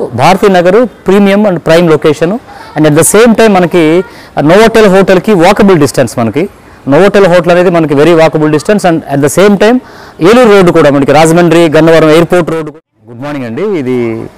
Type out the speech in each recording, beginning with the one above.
Bharati Nagar premium and prime location and at the same time మనకి Novotel హోటల్కి walkable distance మనకి Novotel hotel అనేది మనకి very walkable distance and at the same time Eluru road కూడా మనకి Rajahmundry Gannavaram airport road good morning అండి ఇది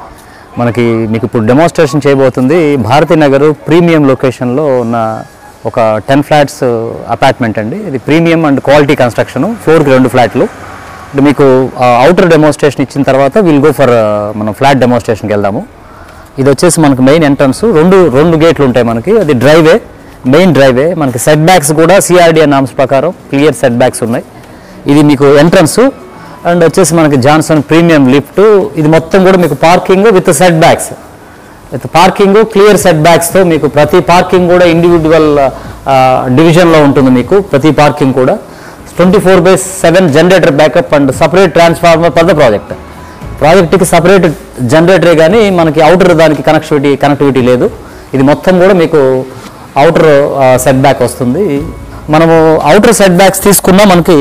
మనకి మీకు ఇప్పుడు డెమోన్స్ట్రేషన్ చేయబోతుంది భారతీ నగర్ ప్రీమియం లొకేషన్లో ఉన్న ఒక టెన్ ఫ్లాట్స్ అపార్ట్మెంట్ అండి ఇది ప్రీమియం అండ్ క్వాలిటీ కన్స్ట్రక్షన్ ఫ్లోర్కి రెండు ఫ్లాట్లు అంటే మీకు అవుటర్ డెమోన్స్ట్రేషన్ ఇచ్చిన తర్వాత విల్ గో ఫర్ మనం ఫ్లాట్ డెమోన్స్ట్రేషన్కి వెళ్దాము ఇది వచ్చేసి మనకి మెయిన్ ఎంట్రన్స్ రెండు రెండు గేట్లు ఉంటాయి మనకి అది డ్రైవే మెయిన్ డ్రైవే మనకి సెట్ బ్యాక్స్ కూడా సిఆర్డిఏ నామ్స్ ప్రకారం క్లియర్ సెట్ బ్యాక్స్ ఉన్నాయి ఇది మీకు ఎంట్రన్స్ అండ్ వచ్చేసి మనకి జాన్సన్ ప్రీమియం లిఫ్ట్ ఇది మొత్తం కూడా మీకు parking with setbacks with parking clear సెట్ బ్యాక్స్తో మీకు ప్రతి పార్కింగ్ కూడా ఇండివిజువల్ డివిజన్లో ఉంటుంది మీకు ప్రతి పార్కింగ్ కూడా twenty four by seven generator backup and separate transformer for the project ప్రాజెక్ట్కి సపరేట్ జనరేటరే కానీ మనకి అవుటర్ దానికి కనెక్టివిటీ కనెక్టివిటీ లేదు ఇది మొత్తం కూడా మీకు అవుటర్ సెట్ బ్యాక్ వస్తుంది మనము అవుటర్ సెట్ బ్యాక్స్ తీసుకున్నా మనకి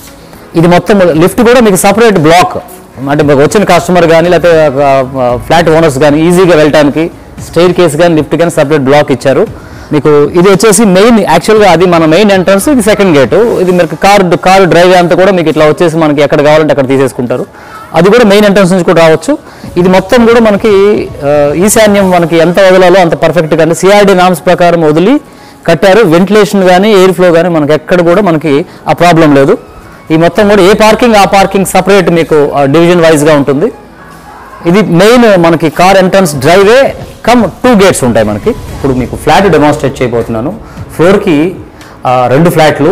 ఇది మొత్తం లిఫ్ట్ కూడా మీకు సపరేట్ బ్లాక్ అంటే మీకు వచ్చిన కస్టమర్ కానీ లేకపోతే ఫ్లాట్ ఓనర్స్ కానీ ఈజీగా వెళ్ళటానికి స్టైర్ కేస్ కానీ లిఫ్ట్ కానీ సపరేట్ బ్లాక్ ఇచ్చారు మీకు ఇది వచ్చేసి మెయిన్ యాక్చువల్గా అది మన మెయిన్ ఎంట్రన్స్ ఇది సెకండ్ గేట్ ఇది మీకు కార్ కార్ డ్రైవ్ అంతా కూడా మీకు ఇట్లా వచ్చేసి మనకి ఎక్కడ కావాలంటే అక్కడ తీసేసుకుంటారు అది కూడా మెయిన్ ఎంట్రన్స్ నుంచి కూడా రావచ్చు ఇది మొత్తం కూడా మనకి ఆ, ఈశాన్యం మనకి ఎంత వదలాలో అంత పర్ఫెక్ట్గా అంటే సిఆర్డి నామ్స్ ప్రకారం వదిలి కట్టారు వెంటిలేషన్ కానీ ఎయిర్ ఫ్లో కానీ మనకి ఎక్కడ కూడా మనకి ఆ ప్రాబ్లం లేదు ఈ మొత్తం కూడా ఏ పార్కింగ్ ఆ పార్కింగ్ సపరేట్ మీకు డివిజన్ వైజ్గా ఉంటుంది ఇది మెయిన్ మనకి car entrance driveway cum two gates ఉంటాయి మనకి ఇప్పుడు మీకు ఫ్లాట్ డెమాన్స్ట్రేట్ చేయబోతున్నాను ఫ్లోర్కి ఆ, రెండు ఫ్లాట్లు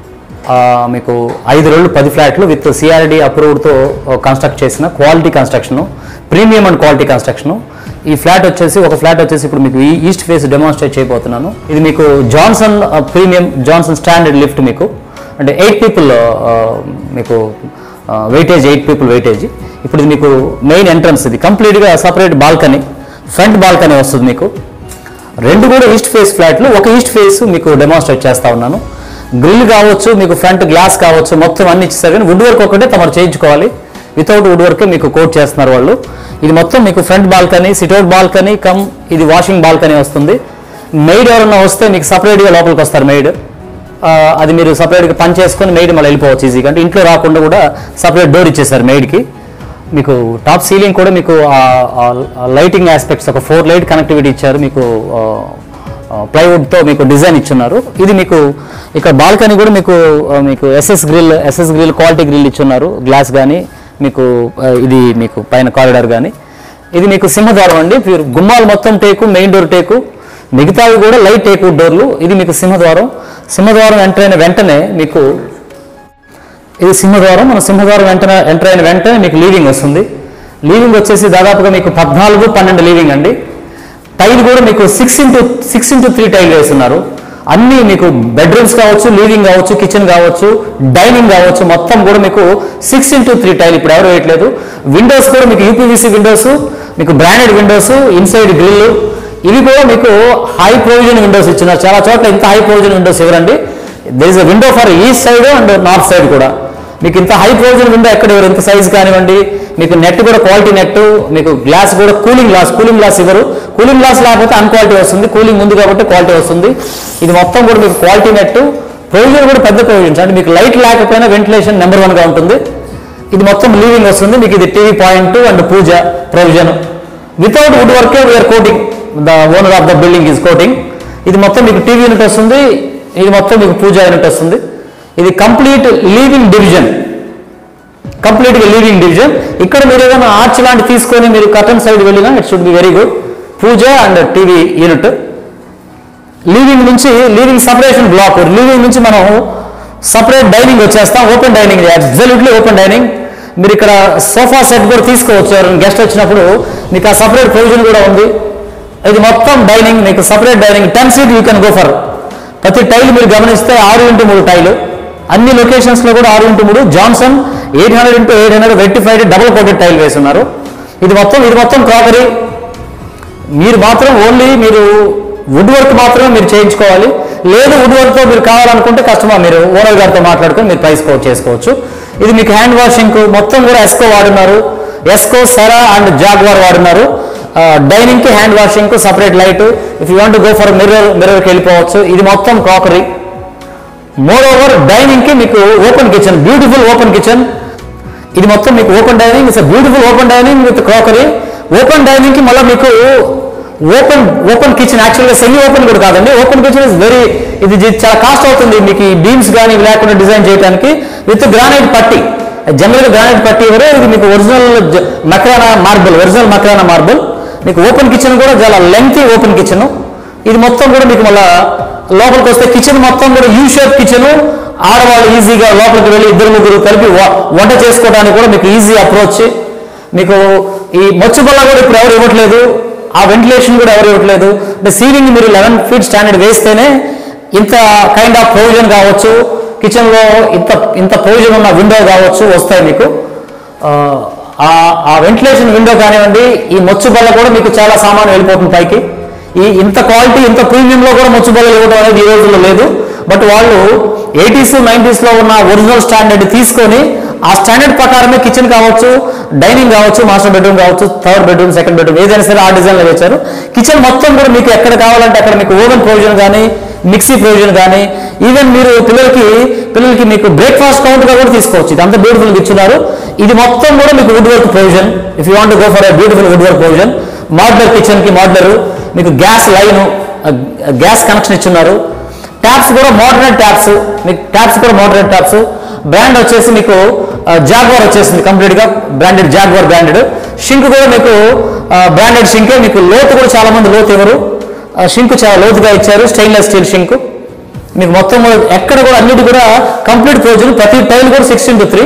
ఆ, మీకు ఐదు రెండు పది ఫ్లాట్లు విత్ సిఆర్డి అప్రూవ్డ్తో కన్స్ట్రక్ట్ చేసిన quality construction premium and quality construction ఈ ఫ్లాట్ వచ్చేసి ఒక ఫ్లాట్ వచ్చేసి ఇప్పుడు మీకు ఈ ఈస్ట్ ఫేస్ డెమాన్స్ట్రేట్ చేయబోతున్నాను ఇది మీకు Johnson premium Johnson standard lift మీకు అంటే ఎయిట్ పీపుల్ మీకు వెయిటేజ్ ఎయిట్ పీపుల్ వెయిటేజ్ ఇప్పుడు ఇది మీకు మెయిన్ ఎంట్రన్స్ ఇది కంప్లీట్గా సపరేట్ బాల్కనీ ఫ్రంట్ బాల్కనీ వస్తుంది మీకు రెండు కూడా ఈస్ట్ ఫేస్ ఫ్లాట్లు ఒక ఈస్ట్ ఫేస్ మీకు డెమాన్స్ట్రేట్ చేస్తా ఉన్నాను గ్రిల్ కావచ్చు మీకు ఫ్రంట్ గ్లాస్ కావచ్చు మొత్తం అన్ని ఇచ్చేసారు కానీ వుడ్ వర్క్ ఒకటే తమరు చేయించుకోవాలి వితౌట్ వుడ్ వర్క్ మీకు కోట్ చేస్తున్నారు వాళ్ళు ఇది మొత్తం మీకు front balcony sit out balcony cum ఇది వాషింగ్ బాల్కనీ వస్తుంది మెయిడ్ ఎవరన్నా వస్తే మీకు సపరేట్గా లోపలికి వస్తారు మెయిడ్ ఆ, అది మీరు సపరేట్గా పని చేసుకొని మెయిడ్ మళ్ళీ వెళ్ళిపోవచ్చు ఈజీగా అంటే ఇంట్లో రాకుండా కూడా సపరేట్ డోర్ ఇచ్చేసారు మెయిడ్కి మీకు టాప్ సీలింగ్ కూడా మీకు లైటింగ్ ఆస్పెక్ట్స్ ఒక ఫోర్ లైట్ కనెక్టివిటీ ఇచ్చారు మీకు ప్లైవుడ్తో మీకు డిజైన్ ఇచ్చున్నారు ఇది మీకు ఇక్కడ బాల్కనీ కూడా మీకు ఆ, మీకు SS grill SS grill quality grill ఇచ్చున్నారు గ్లాస్ కానీ మీకు ఆ, ఇది మీకు పైన కారిడార్ కానీ ఇది మీకు సింహద్వారం అండి మీరు గుమ్మాలు మొత్తం టేకు మెయిన్ డోర్ టేకు మిగతావి కూడా లైట్ టేకు డోర్లు ఇది మీకు సింహద్వారం సింహద్వారం ఎంటర్ అయిన వెంటనే మీకు ఇది సింహద్వారం మన సింహద్వారం వెంటనే ఎంటర్ అయిన వెంటనే మీకు లీవింగ్ వస్తుంది లీవింగ్ వచ్చేసి దాదాపుగా మీకు పద్నాలుగు పన్నెండు లీవింగ్ అండి టైల్ కూడా మీకు six into six into three tile వేస్తున్నారు అన్నీ మీకు బెడ్రూమ్స్ కావచ్చు లివింగ్ కావచ్చు కిచెన్ కావచ్చు డైనింగ్ కావచ్చు మొత్తం కూడా మీకు సిక్స్ ఇంటూ త్రీ టైల్ ఇప్పుడు ఎవరు వేయట్లేదు విండోస్ కూడా మీకు యూపీవీసీ విండోస్ మీకు బ్రాండెడ్ విండోస్ ఇన్సైడ్ గ్రిల్ ఇవి కూడా మీకు హై ప్రొవిజన్ విండోస్ ఇచ్చినారు చాలా చోట్ల ఇంత హై ప్రొవిజన్ విండోస్ ఇవ్వరండి there is a window for east side and north side కూడా మీకు ఇంత హై ప్రొవిజన్ విండో ఎక్కడ ఇవ్వరు ఇంత సైజ్ కానివ్వండి మీకు నెట్ కూడా క్వాలిటీ నెట్ మీకు గ్లాస్ కూడా కూలింగ్ గ్లాస్ కూలింగ్ గ్లాస్ ఇవ్వరు కూలింగ్ గ్లాస్ లేకపోతే అన్క్వాలిటీ వస్తుంది కూలింగ్ ఉంది కాబట్టి క్వాలిటీ వస్తుంది ఇది మొత్తం కూడా మీకు క్వాలిటీ నెట్ ప్రొవిజన్ కూడా పెద్ద ప్రొవిజన్స్ అంటే మీకు లైట్ లేకపోయినా వెంటిలేషన్ నెంబర్ వన్గా ఉంటుంది ఇది మొత్తం లీవింగ్ వస్తుంది మీకు ఇది TV point and puja provision without wood వర్కే we are quoting the owner of the building is quoting ఇది మొత్తం మీకు టీవీ యూనిట్ వస్తుంది ఇది మొత్తం మీకు పూజ యూనిట్ వస్తుంది ఇది కంప్లీట్ లీవింగ్ డివిజన్ కంప్లీట్గా లీవింగ్ డివిజన్ ఇక్కడ మీరు ఏదైనా ఆర్చ్ లాంటి తీసుకొని మీరు కటన్ సైడ్ వెళ్ళినా it should be very good pooja and TV unit living నుంచి లీవింగ్ సపరేషన్ బ్లాక్ లీవింగ్ నుంచి మనం సపరేట్ డైనింగ్ వచ్చేస్తాం open dining absolutely open dining మీరు ఇక్కడ సోఫా సెట్ కూడా తీసుకోవచ్చు ఎవరైనా గెస్ట్ వచ్చినప్పుడు మీకు ఆ సపరేట్ ప్రొవిజన్ కూడా ఉంది ఇది మొత్తం డైనింగ్ మీకు separate dining ten seat you can go for ప్రతి టైల్ మీరు గమనిస్తే ఆరు ఇంటూ మూడు టైలు అన్ని లొకేషన్స్లో కూడా ఆరు ఇంటూ మూడు Johnson eight hundred into eight hundred vitrified double coated tile వేస్తున్నారు ఇది మొత్తం ఇది మొత్తం క్రాకరీ మీరు మాత్రం ఓన్లీ మీరు వుడ్ వర్క్ మాత్రమే మీరు చేయించుకోవాలి లేదు వుడ్ వర్క్తో మీరు కావాలనుకుంటే కస్టమర్ మీరు ఓనర్ గారితో మాట్లాడుకొని మీరు ప్రైస్ కోట్ చేసుకోవచ్చు ఇది మీకు హ్యాండ్ వాషింగ్ మొత్తం కూడా ఎస్కో వాడున్నారు ఎస్కో సెరా అండ్ జాగ్వార్ వాడున్నారు డైనింగ్ కి హ్యాండ్ వాషింగ్ కు separate light if you want go for mirror మిర్రర్కి వెళ్ళిపోవచ్చు ఇది మొత్తం క్రాకరీ మోర్ ఓవర్ డైనింగ్ కి మీకు open kitchen beautiful open kitchen ఇది మొత్తం మీకు open dining it's beautiful open dining with crockery open dining కి మళ్ళీ మీకు ఓపెన్ ఓపెన్ కిచెన్ యాక్చువల్గా సెమీ ఓపెన్ కూడా కాదండి ఓపెన్ కిచెన్ ఇస్ వెరీ ఇది జి- చాలా కాస్ట్ అవుతుంది మీకు ఈ బీమ్స్ కానీ ఇవి లేకుండా డిజైన్ చేయడానికి విత్ గ్రానైట్ పట్టి జనరల్గా గ్రానైట్ పట్టి ఇవ్వరు ఇది మీకు original Makrana marble original Makrana marble మీకు ఓపెన్ కిచెన్ కూడా చాలా లెంగ్తీ ఓపెన్ కిచెన్ ఇది మొత్తం కూడా మీకు మళ్ళా లోపలికి వస్తే కిచెన్ మొత్తం కూడా యూ షేప్ కిచెన్ ఆడవాళ్ళు ఈజీగా లోపలికి వెళ్ళి ఇద్దరు ముగ్గురు కలిపి వ- వంట చేసుకోవడానికి కూడా మీకు ఈజీ అప్రోచ్ మీకు ఈ మొచ్చు బల్ల కూడా ఇప్పుడు ఎవరు ఇవ్వట్లేదు ఆ వెంటిలేషన్ కూడా ఎవరు ఇవ్వట్లేదు అంటే సీలింగ్ మీరు లెవెన్ ఫీట్ స్టాండర్డ్ వేస్తేనే ఇంత కైండ్ ఆఫ్ ప్రొవిజన్ కావచ్చు కిచెన్లో ఇంత ఇంత ప్రొవిజన్ ఉన్న విండో కావచ్చు వస్తాయి మీకు ఆ, ఆ ఆ వెంటిలేషన్ విండో కానివ్వండి ఈ మొచ్చు బల్ల కూడా మీకు చాలా సామాన్ వెళ్ళిపోతుంది పైకి ఈ ఇంత క్వాలిటీ ఇంత ప్రీమియంలో కూడా మొచ్చు బల్లలు ఇవ్వడం అనేది ఈ రోజుల్లో లేదు బట్ వాళ్ళు ఎయిటీస్ నైంటీస్లో ఉన్న ఒరిజినల్ స్టాండర్డ్ తీసుకొని ఆ స్టాండర్డ్ ప్రకారమే కిచెన్ కావచ్చు డైనింగ్ కావచ్చు మాస్టర్ బెడ్రూమ్ కావచ్చు థర్డ్ బెడ్రూమ్ సెకండ్ బెడ్రూమ్ ఏదైనా సరే ఆ డిజైన్లో వేశారు కిచెన్ మొత్తం కూడా మీకు ఎక్కడ కావాలంటే అక్కడ మీకు ఓవెన్ ప్రొవిజన్ కానీ మిక్సీ ప్రొవిజన్ కానీ ఈవెన్ మీరు పిల్లలకి పిల్లలకి మీకు బ్రేక్ఫాస్ట్ కౌంట్గా కూడా తీసుకోవచ్చు ఇది అంత బ్యూటిఫుల్గా ఇచ్చినారు ఇది మొత్తం కూడా మీకు wood work provision if you want go for a beautiful wood work provision modular కిచెన్కి మాడ్యులర్ మీకు గ్యాస్ లైన్ గ్యాస్ కనెక్షన్ ఇచ్చున్నారు ట్యాప్స్ కూడా మోడర్న్ ట్యాప్స్ మీకు ట్యాప్స్ కూడా మోడర్న్ ట్యాప్స్ బ్రాండ్ వచ్చేసి మీకు జాగ్వార్ వచ్చేసింది కంప్లీట్గా బ్రాండెడ్ జాగ్వార్ బ్రాండెడ్ షింక్ కూడా మీకు బ్రాండెడ్ షింకే మీకు లోతు కూడా చాలా మంది లోతు ఇవ్వరు షింక్ చాలా లోతుగా ఇచ్చారు స్టెయిన్లెస్ స్టీల్ షింక్ మీకు మొత్తం కూడా ఎక్కడ కూడా అన్నిటి కూడా కంప్లీట్ ప్రొవిజన్ ప్రతి టైల్ కూడా సిక్స్టీన్ టు త్రీ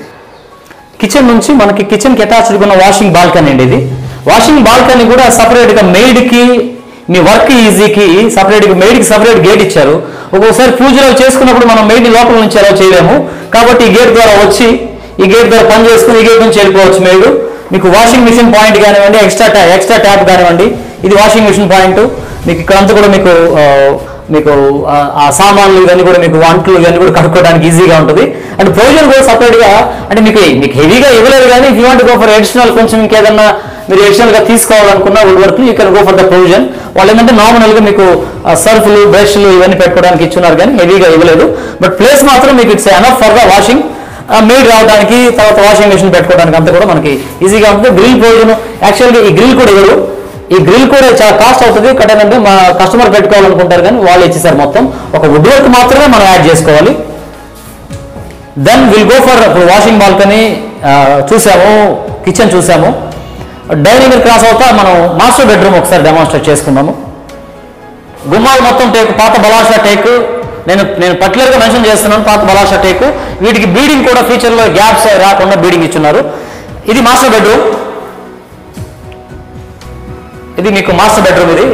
కిచెన్ నుంచి మనకి కిచెన్కి అటాచ్డ్ ఉన్న వాషింగ్ బాల్కనీ అండి ఇది వాషింగ్ బాల్కనీ కూడా సపరేట్గా మెయిడ్కి మీ వర్క్ ఈజీకి సపరేట్గా మెయిడ్కి సపరేట్ గేట్ ఇచ్చారు ఒక్కొక్కసారి పూజలు చేసుకున్నప్పుడు మనం మెయిడ్ లోపల నుంచి అలా చేయలేము కాబట్టి ఈ గేట్ ద్వారా వచ్చి ఈ గేట్ ద్వారా పని చేసుకుని ఈ గేట్ నుంచి వెళ్ళిపోవచ్చు మెయిడ్ మీకు వాషింగ్ మిషన్ పాయింట్ కానివ్వండి ఎక్స్ట్రా ట్యా ఎక్స్ట్రా ట్యాప్ కానివ్వండి ఇది వాషింగ్ మిషన్ పాయింట్ మీకు ఇక్కడంతా కూడా మీకు ఆ, మీకు ఆ- ఆ సామాన్లు ఇవన్నీ కూడా మీకు వంటలు ఇవన్నీ కూడా కడుక్కోవడానికి ఈజీగా ఉంటుంది అండ్ ప్రొవిజన్ కూడా సపరేట్గా అంటే మీకు మీకు హెవీగా ఇవ్వలేదు కానీ if you want go for additional కొంచెం ఇంకేదన్నా మీరు అడిషనల్ గా తీసుకోవాలనుకున్న wood work you can go for the provision వాళ్ళు ఏంటంటే నార్మల్ గా మీకు సర్ఫ్లు బ్రష్లు ఇవన్నీ పెట్టుకోవడానికి ఇచ్చున్నారు కానీ హెవీగా ఇవ్వలేదు బట్ ప్లేస్ మాత్రం మీకు it's enough for the washing maid రావడానికి తర్వాత వాషింగ్ మెషిన్ పెట్టుకోవడానికి అంతా కూడా మనకి ఈజీగా ఉంటుంది గ్రిల్ ప్రొవిజన్ యాక్చువల్గా ఈ గ్రిల్ కూడా ఇవ్వరు ఈ గ్రిల్ కూడా చాలా కాస్ట్ అవుతుంది కట్ ఏంటంటే మా కస్టమర్ పెట్టుకోవాలనుకుంటారు కానీ వాళ్ళు ఇచ్చేసారు మొత్తం ఒక వుడ్ వర్క్ మాత్రమే మనం యాడ్ చేసుకోవాలి then will go for washing balcony చూసాము కిచెన్ చూసాము డైనింగ్ క్రాస్ అవుతా మనం మాస్టర్ బెడ్రూమ్ ఒకసారి డెమాన్స్ట్రేట్ చేసుకుందాము గుమ్మాలు మొత్తం టేకు పాత బలాషా టేకు నేను నేను పర్టికులర్గా మెన్షన్ చేస్తున్నాను పాత బలాషా టేకు వీటికి బీడింగ్ కూడా ఫ్యూచర్లో గ్యాప్స్ రాకుండా బీడింగ్ ఇచ్చున్నారు ఇది మాస్టర్ బెడ్రూమ్ ఇది మీకు మాస్టర్ బెడ్రూమ్ ఇది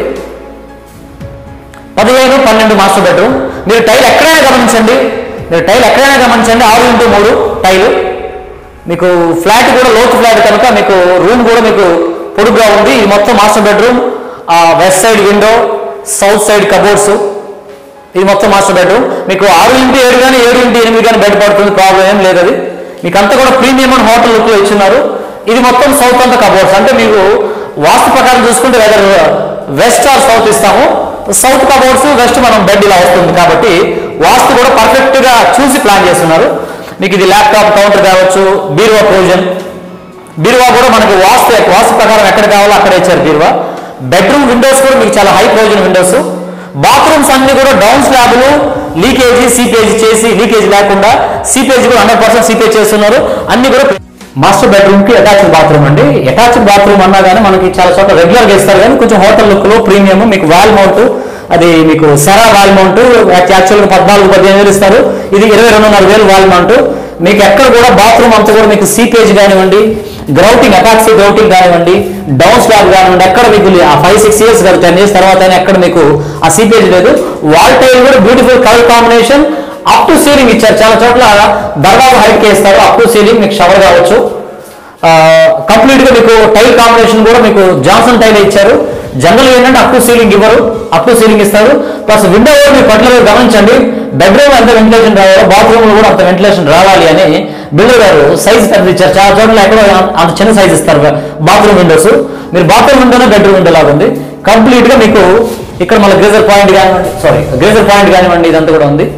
పదిహేను పన్నెండు మాస్టర్ బెడ్రూమ్ మీరు టైల్ ఎక్కడైనా గమనించండి మీరు టైల్ ఎక్కడైనా గమనించండి ఆరు ఇంటూ మూడు టైలు మీకు ఫ్లాట్ కూడా లోతు ఫ్లాట్ కనుక మీకు రూమ్ కూడా మీకు పొడుగ్గా ఉంది ఇది మొత్తం master bedroom west side window south side cupboards ఇది మొత్తం మాస్టర్ బెడ్రూమ్ మీకు ఆరు ఇంటి ఏడు కానీ ఏడు ఇంటి ఎనిమిది కానీ బెడ్ పడుతుంది ప్రాబ్లం ఏం లేదు అది మీకు అంతా కూడా ప్రీమియం అండ్ హోటల్ లుక్లో ఇచ్చినారు ఇది మొత్తం సౌత్ అంతా కబోర్డ్స్ అంటే మీకు వాస్తు ప్రకారం చూసుకుంటే వెదర్ వెస్ట్ ఆర్ సౌత్ ఇస్తాము సౌత్ కబోర్డ్స్ వెస్ట్ మనం బెడ్ ఇలా వస్తుంది కాబట్టి వాస్తు కూడా పర్ఫెక్ట్ గా చూసి ప్లాన్ చేస్తున్నారు మీకు ఇది ల్యాప్టాప్ కౌంటర్ కావచ్చు బీరువా ప్రొవిజన్ బీరువా కూడా మనకి వాస్తు వాస్తు ప్రకారం ఎక్కడ కావాలో అక్కడ ఇచ్చారు బీరువా బెడ్రూమ్ విండోస్ కూడా మీకు చాలా హై ప్రొవిజన్ విండోస్ బాత్రూమ్స్ అన్ని కూడా డౌన్ స్లాబ్లు లీకేజీ సీపేజ్ చేసి లీకేజ్ లేకుండా సీపేజ్ కూడా హండ్రెడ్ పర్సెంట్ సీపేజ్ చేస్తున్నారు అన్ని కూడా మాస్టర్ బెడ్రూమ్ కి అటాచ్డ్ బాత్రూమ్ అండి అటాచ్డ్ బాత్రూమ్ అన్నా కానీ మనకి చాలా చోట్ల రెగ్యులర్ గా ఇస్తారు కానీ కొంచెం హోటల్ లుక్ లో ప్రీమియం మీకు వాల్ మౌంట్ అది మీకు సెరా వాల్ మౌంట్ యాక్చువల్ గా పద్నాలుగు పదిహేను వేలు ఇస్తారు ఇది ఇరవై రెండున్నర వేలు వాల్ మౌంట్ మీకు ఎక్కడ కూడా బాత్రూమ్ అంతా కూడా మీకు సీపేజ్ కానివ్వండి గ్రౌటింగ్ అటాక్సీ గ్రౌటింగ్ కానివ్వండి డౌన్ స్లాబ్ కానివ్వండి ఎక్కడ మీకు ఆ ఫైవ్ సిక్స్ ఇయర్స్ కాదు టెన్ ఇయర్స్ తర్వాత అయినా ఎక్కడ మీకు ఆ సీపేజ్ లేదు వాల్ టైల్ కూడా beautiful colour combination up to ceiling ఇచ్చారు చాలా చోట్ల దర్వాజా హైట్ చేస్తారు అప్ టు సీలింగ్ మీకు షవర్ కావచ్చు కంప్లీట్ గా మీకు టైల్ కాంబినేషన్ కూడా మీకు జాన్సన్ టైల్ ఇచ్చారు జనరల్ ఏంటంటే అప్ టు సీలింగ్ ఇవ్వరు అప్ టు సీలింగ్ ఇస్తారు ప్లస్ విండో కూడా మీరు పర్టికులర్ గమనించండి బెడ్రూమ్ ఎంత వెంటిలేషన్ రావాలో బాత్రూమ్ కూడా అంత వెంటిలేషన్ రావాలి అని బిల్డర్ గారు సైజ్ పెద్ద ఇచ్చారు చాలా చోట్ల ఎక్కడో అంత చిన్న సైజ్ ఇస్తారు బాత్రూమ్ విండోస్ మీరు బాత్రూమ్ విండోనే బెడ్రూమ్ విండో లాగా ఉంది కంప్లీట్ గా మీకు ఇక్కడ మళ్ళీ గ్రేజర్ పాయింట్ కానివ్వండి సారీ గ్రేజర్ పాయింట్ కానివ్వండి ఇదంతా కూడా ఉంది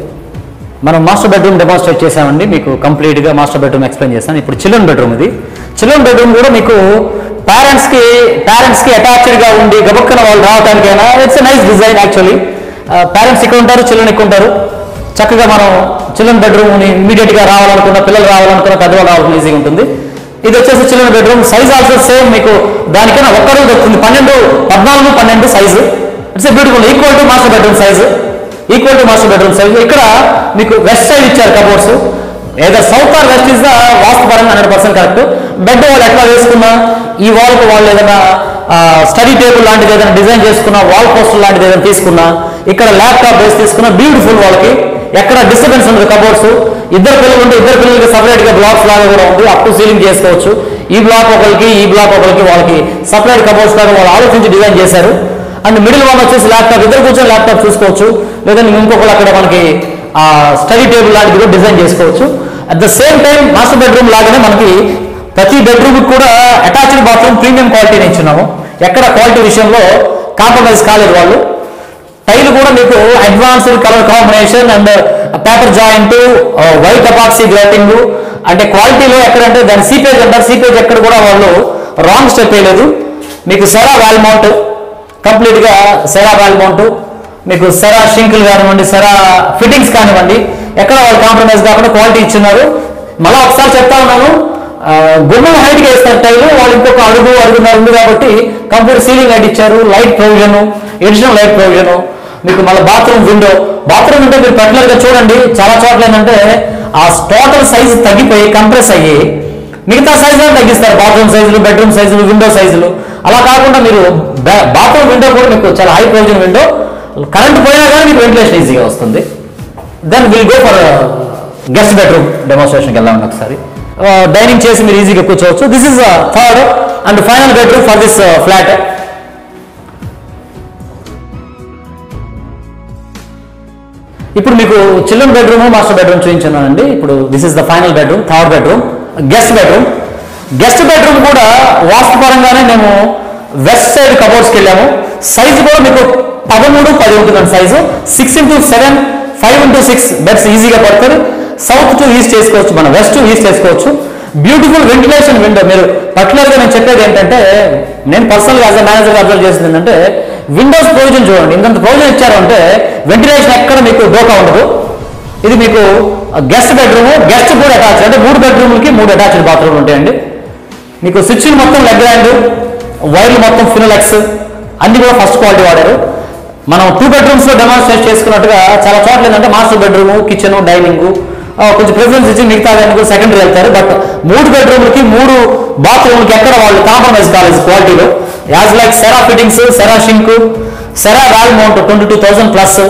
మనం మాస్టర్ బెడ్రూమ్ డెమాన్స్ట్రేట్ చేసామండి మీకు కంప్లీట్ గా మాస్టర్ బెడ్రూమ్ ఎక్స్ప్లెయిన్ చేస్తాను ఇప్పుడు చిల్డ్రన్ బెడ్రూమ్ ఇది చిల్డ్రన్ బెడ్రూమ్ కూడా మీకు పేరెంట్స్ కి పేరెంట్స్ కి అటాచ్డ్ గా ఉండి గబక్కన వాళ్ళు రావడానికైనా it's nice design actually parents ఇక్కడ ఉంటారు చిల్డ్రన్ ఇక్కడ ఉంటారు చక్కగా మనం చిల్డ్రన్ బెడ్రూమ్ ని ఇమీడియట్ గా రావాలనుకున్న పిల్లలు రావాలనుకున్న పెద్దవాళ్ళు రావాలని ఈజీగా ఉంటుంది ఇది వచ్చేసి children bedroom size also same మీకు దానికైనా ఒక్క రోజు వస్తుంది పన్నెండు పద్నాలుగు పన్నెండు size it's beautiful equal to master bedroom size equal to master bedroom size ఇక్కడ మీకు వెస్ట్ సైడ్ ఇచ్చారు కబోర్డ్స్ ఏదో south or west is the vastu పరంగా హండ్రెడ్ పర్సెంట్ కరెక్ట్ బెడ్ వాళ్ళు ఎట్లా వేసుకున్నా ఈ వాల్ కు వాళ్ళు ఏదైనా స్టడీ టేబుల్ లాంటిది ఏదైనా డిజైన్ చేసుకున్నా వాల్ పోస్టర్ లాంటిది ఏదైనా తీసుకున్నా ఇక్కడ ల్యాప్టాప్ బేస్ తీసుకున్నా బ్యూటిఫుల్ వాళ్ళకి ఎక్కడ డిస్టర్బెన్స్ ఉండదు కబోర్డ్స్ ఇద్దరు పిల్లలు ఉంటే ఇద్దరు పిల్లలకి సపరేట్ గా బ్లాక్స్ లాగా కూడా ఉంది అప్ టు సీలింగ్ చేసుకోవచ్చు ఈ బ్లాక్ ఒకరికి ఈ బ్లాక్ ఒకరికి వాళ్ళకి సపరేట్ కబోర్డ్స్ లాగా వాళ్ళు ఆలోచించి డిజైన్ చేశారు అండ్ మిడిల్ వన్ వచ్చేసి ల్యాప్టాప్ ఇద్దరు కూర్చొని ల్యాప్టాప్ చూసుకోవచ్చు లేదంటే ఇంకొకరు అక్కడ మనకి స్టడీ టేబుల్ లాంటిది కూడా డిజైన్ చేసుకోవచ్చు at the same time master bedroom లాగానే మనకి ప్రతి బెడ్రూమ్ కూడా అటాచ్డ్ బాత్రూమ్ ప్రీమియం క్వాలిటీని ఇచ్చినాము ఎక్కడ క్వాలిటీ విషయంలో కాంప్రమైజ్ కాలేదు వాళ్ళు టైల్ కూడా మీకు advanced colour combination and paper joint white epoxy grouting అంటే క్వాలిటీలో ఎక్కడంటే దాని సీపేజ్ అంటారు సీపేజ్ ఎక్కడ కూడా వాళ్ళు రాంగ్ స్టెప్ వేయలేదు మీకు సెరా వాల్ మౌంట్ కంప్లీట్ గా సెరా వాల్ మౌంట్ మీకు సెరా షింకులు కానివ్వండి సెరా ఫిట్టింగ్స్ కానివ్వండి ఎక్కడ వాళ్ళు కాంప్రమైజ్ కాకుండా క్వాలిటీ ఇచ్చినారు మళ్ళీ ఒకసారి చెప్తా ఉన్నాను ఆ, గుమ్మం హైట్ గా వేస్తారు టైల్ వాళ్ళు ఇంకొక అడుగు అడుగున్నర ఉంది కాబట్టి కంప్లీట్ సీలింగ్ లైట్ ఇచ్చారు light provision additional light provision మీకు మళ్ళీ బాత్రూమ్ విండో బాత్రూమ్ విండో మీరు పర్టికులర్ గా చూడండి చాలా చోట్ల ఏంటంటే ఆ టోటల్ సైజ్ తగ్గిపోయి కంప్రెస్ అయ్యి మిగతా సైజులను తగ్గిస్తారు బాత్రూమ్ సైజులు బెడ్రూమ్ సైజులు విండో సైజులు అలా కాకుండా మీరు బాత్రూమ్ విండో కూడా మీకు చాలా హై ప్రొవిజన్ విండో కరెంట్ పోయినా కానీ మీకు వెంటిలేషన్ ఈజీగా వస్తుంది then will go for guest bedroom డెమోన్స్ట్రేషన్కి వెళ్దామండి ఒకసారి డైనింగ్ చేసి మీరు ఈజీగా కూర్చోవచ్చు this is third and final bedroom for this flat ఇప్పుడు మీకు చిల్డ్రన్ బెడ్రూమ్ మాస్టర్ బెడ్రూమ్ చూపించానండి ఇప్పుడు this is the final bedroom third bedroom guest bedroom guest bedroom కూడా వాస్తు పరంగానే మేము వెస్ట్ సైడ్ కబోర్డ్స్కి వెళ్ళాము సైజు కూడా మీకు పదమూడు పది ఉంటుందండి size six into seven five into six beds ఈజీగా పడుతుంది సౌత్ టు ఈస్ట్ చేసుకోవచ్చు మన వెస్ట్ టు ఈస్ట్ చేసుకోవచ్చు బ్యూటిఫుల్ వెంటిలేషన్ విండో మీరు పర్టికులర్గా నేను చెప్పేది ఏంటంటే నేను పర్సనల్గా యాజ్ అ మేనేజర్ అబ్జర్వ్ చేసింది ఏంటంటే విండోస్ ప్రొవిజన్ చూడండి ఇంత ప్రొవిజన్ ఇచ్చారు అంటే వెంటిలేషన్ ఎక్కడ మీకు డోకా ఉండదు ఇది మీకు గెస్ట్ బెడ్రూమ్ గెస్ట్ కూడా అటాచ్ అంటే మూడు బెడ్రూమ్లకి మూడు అటాచ్డ్ బాత్రూమ్లు ఉంటాయండి మీకు స్విచ్లు మొత్తం లెగ్ హ్యాండ్ వైర్లు మొత్తం ఫినోలెక్స్ అన్ని కూడా ఫస్ట్ క్వాలిటీ వాడారు మనం టూ బెడ్రూమ్స్ లో డెమాన్స్ట్రేట్ చేసుకున్నట్టుగా చాలా చోట్ల ఏంటంటే మాస్టర్ బెడ్రూమ్ కిచెన్ డైనింగ్ కొంచెం ప్రిఫరెన్స్ ఇచ్చి మిగతా దానికి సెకండరీ వెళ్తారు బట్ మూడు బెడ్రూమ్లకి మూడు బాత్రూమ్లకి ఎక్కడ వాళ్ళు కాంప్రమైజ్ కాలేదు క్వాలిటీలో as like Cera fittings Cera sink Cera wall mount twenty two thousand plus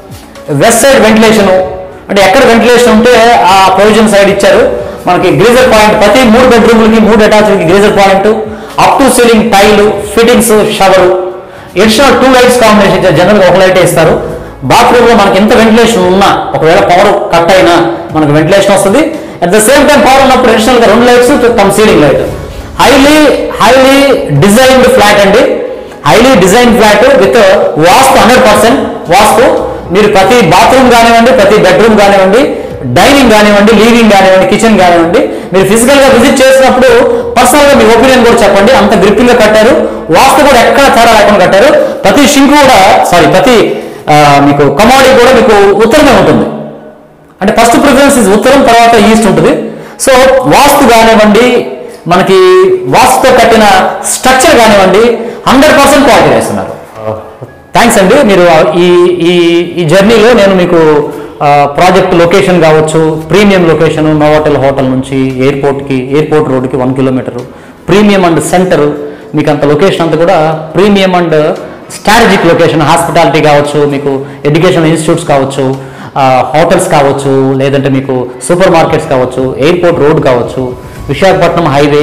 west side ventilation అంటే ఎక్కడ వెంటిలేషన్ ఉంటే ఆ ప్రొవిజన్ సైడ్ ఇచ్చారు మనకి గ్రీజర్ పాయింట్ ప్రతి మూడు బెడ్రూమ్లకి మూడు అటాచ్డ్కి geyser point up to ceiling tile fittings shower additional two lights combination ఇచ్చారు జనరల్గా ఒక లైట్ వేస్తారు బాత్రూమ్ లో మనకి ఎంత వెంటిలేషన్ ఉన్నా ఒకవేళ పవర్ కట్ అయినా మనకి వెంటిలేషన్ వస్తుంది at the same time power ఉన్నప్పుడు అడిషనల్ గా రెండు లైట్స్ తమ ceiling light highly highly designed flat అండి highly design flat with vastu hundred percent vastu మీరు ప్రతి బాత్రూమ్ కానివ్వండి ప్రతి బెడ్రూమ్ కానివ్వండి డైనింగ్ కానివ్వండి లీవింగ్ కానివ్వండి కిచెన్ కానివ్వండి మీరు ఫిజికల్ గా విజిట్ చేసినప్పుడు పర్సనల్ గా మీ ఒపీనియన్ కూడా చెప్పండి అంత గ్రిప్పింగ్ గా కట్టారు వాస్తు కూడా ఎక్కడ తేడా లేకుండా కట్టారు ప్రతి షింక్ కూడా సారీ ప్రతి ఆ, మీకు కమాడీ కూడా మీకు ఉత్తరమే ఉంటుంది అంటే ఫస్ట్ ప్రిఫరెన్స్ ఇస్ ఉత్తరం తర్వాత ఈస్ట్ ఉంటుంది సో వాస్తు కానివ్వండి మనకి వాస్తుతో కట్టిన స్ట్రక్చర్ కానివ్వండి హండ్రెడ్ పర్సెంట్ క్వాలిటీ వేస్తున్నారు థ్యాంక్స్ అండి మీరు ఈ ఈ ఈ జర్నీలో నేను మీకు ప్రాజెక్ట్ లొకేషన్ కావచ్చు ప్రీమియం లొకేషన్ నోవాటెల్ హోటల్ నుంచి ఎయిర్పోర్ట్కి ఎయిర్పోర్ట్ రోడ్కి one kilometre premium and centre మీకు అంత లొకేషన్ అంతా కూడా premium and strategic location hospitality కావచ్చు మీకు ఎడ్యుకేషన్ ఇన్స్టిట్యూట్స్ కావచ్చు హోటల్స్ కావచ్చు లేదంటే మీకు సూపర్ మార్కెట్స్ కావచ్చు ఎయిర్పోర్ట్ రోడ్ కావచ్చు విశాఖపట్నం హైవే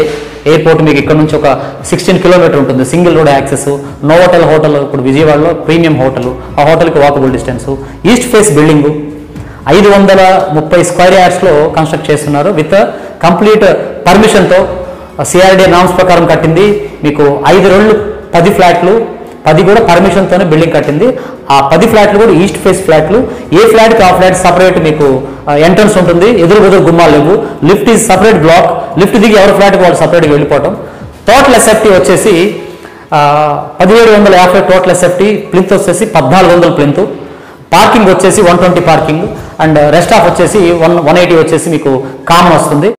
ఎయిర్పోర్ట్ మీకు ఇక్కడ నుంచి ఒక సిక్స్టీన్ కిలోమీటర్ ఉంటుంది single road access Novotel hotel ఇప్పుడు విజయవాడలో ప్రీమియం హోటల్ ఆ హోటల్కి walkable distance east face building ఐదు వందల ముప్పై స్క్వేర్ యార్డ్స్లో కన్స్ట్రక్ట్ చేస్తున్నారు విత్ కంప్లీట్ పర్మిషన్తో సిఆర్డీ నామ్స్ ప్రకారం కట్టింది మీకు ఐదు రోజులు పది ఫ్లాట్లు పది కూడా పర్మిషన్తోనే బిల్డింగ్ కట్టింది ఆ పది ఫ్లాట్లు కూడా ఈస్ట్ ఫేస్ ఫ్లాట్లు ఏ ఫ్లాట్కి ఆ ఫ్లాట్ సపరేట్ మీకు ఎంట్రన్స్ ఉంటుంది ఎదురు బదురు గుమ్మాలు లేవు lift is separate block lift దిగి ఎవరి ఫ్లాట్కి వాళ్ళు సపరేట్గా వెళ్ళిపోవటం టోటల్ ఎస్ఎఫ్టీ వచ్చేసి ఆ, పదిహేడు వందల యాభై టోటల్ ఎస్ఎఫ్టీ ప్లింత్ వచ్చేసి పద్నాలుగు వందల ప్లింత్ పార్కింగ్ వచ్చేసి one twenty parking and rest of వచ్చేసి వన్ వన్ ఎయిటీ వచ్చేసి మీకు కామన్ వస్తుంది